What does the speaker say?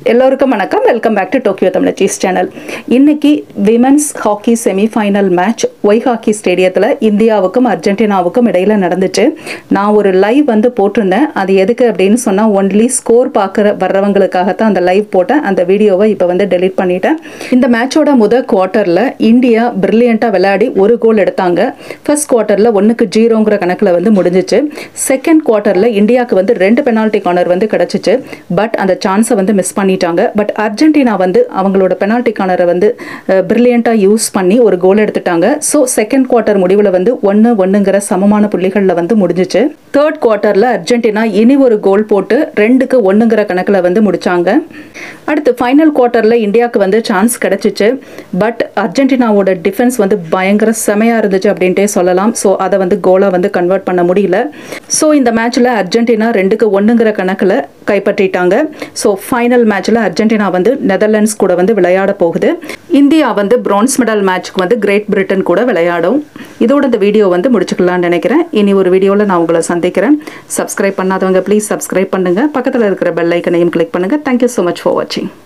எல்லோருக்கும் வணக்கம் welcome back to Tokyo Tamizhachis channel இன்னைக்கு women's hockey semifinal match Oi hockey ஸ்டேடியத்தில் இந்தியாவுக்கும் அர்ஜென்டினாவுக்கும் இடையில நடந்துச்சு நான் ஒரு லைவ் வந்து போட்டிருந்தேன் அது எதுக்கு அப்படின்னு சொன்னால் ஒன்லி ஸ்கோர் பார்க்குற வர்றவங்களுக்காகத்தான் அந்த லைவ் போட்டேன் அந்த வீடியோவை இப்போ வந்து டெலீட் பண்ணிட்டேன் இந்த மேட்சோட முத குவார்ட்டரில் இந்தியா பிரில்லியண்ட்டாக விளையாடி ஒரு கோல் எடுத்தாங்க ஃபர்ஸ்ட் குவார்ட்டரில் ஒன்றுக்கு ஜீரோங்கிற கணக்கில் வந்து முடிஞ்சிச்சு செகண்ட் குவார்ட்டரில் இந்தியாவுக்கு வந்து ரெண்டு பெனால்ட்டி கார்னர் வந்து கிடச்சிச்சு பட் அந்த சான்ஸை வந்து மிஸ் பண்ணிட்டாங்க பட் அர்ஜென்டினா வந்து அவங்களோட பெனால்ட்டி கார்னரை வந்து பிரில்லியண்ட்டாக யூஸ் பண்ணி ஒரு கோல் எடுத்துட்டாங்க ஸோ செகண்ட் குவார்ட்டர் முடிவில் வந்து ஒன்று ஒன்றுங்கிற சமமான புள்ளிகளில் வந்து முடிஞ்சிச்சு தேர்ட் குவார்ட்டரில் அர்ஜென்டினா இனி ஒரு கோல் போட்டு ரெண்டுக்கு ஒன்றுங்கிற கணக்கில் வந்து முடிச்சாங்க அடுத்து ஃபைனல் குவார்ட்டரில் இந்தியாவுக்கு வந்து சான்ஸ் கிடச்சிச்சு பட் அர்ஜென்டினாவோட டிஃபென்ஸ் வந்து பயங்கர செமையாக இருந்துச்சு அப்படின்ட்டே சொல்லலாம் ஸோ அதை வந்து கோலாக வந்து கன்வெர்ட் பண்ண முடியல ஸோ இந்த மேட்ச்சில் அர்ஜென்டினா ரெண்டுக்கு ஒன்றுங்கிற கணக்கில் கைப்பற்றிட்டாங்க ஸோ ஃபைனல் மேட்ச்சில் அர்ஜென்டினா வந்து நெதர்லாண்ட்ஸ் கூட வந்து விளையாட போகுது இந்தியா வந்து பிரான்ஸ் மெடல் மேட்ச்க்கு வந்து கிரேட் பிரிட்டன் கூட விளையாடும் இதோட இந்த வீடியோ வந்து முடிச்சுக்கலாம்னு நினைக்கிறேன் இனி ஒரு வீடியோவில் நான் உங்களை சந்திக்கிறேன் சப்ஸ்கிரைப் பண்ணாதவங்க ப்ளீஸ் சப்ஸ்கிரைப் பண்ணுங்கள் பக்கத்தில் இருக்கிற பெல் ஐக்கனையும் கிளிக் பண்ணுங்கள் தேங்க்யூ ஸோ மச் ஃபார் வாட்சிங்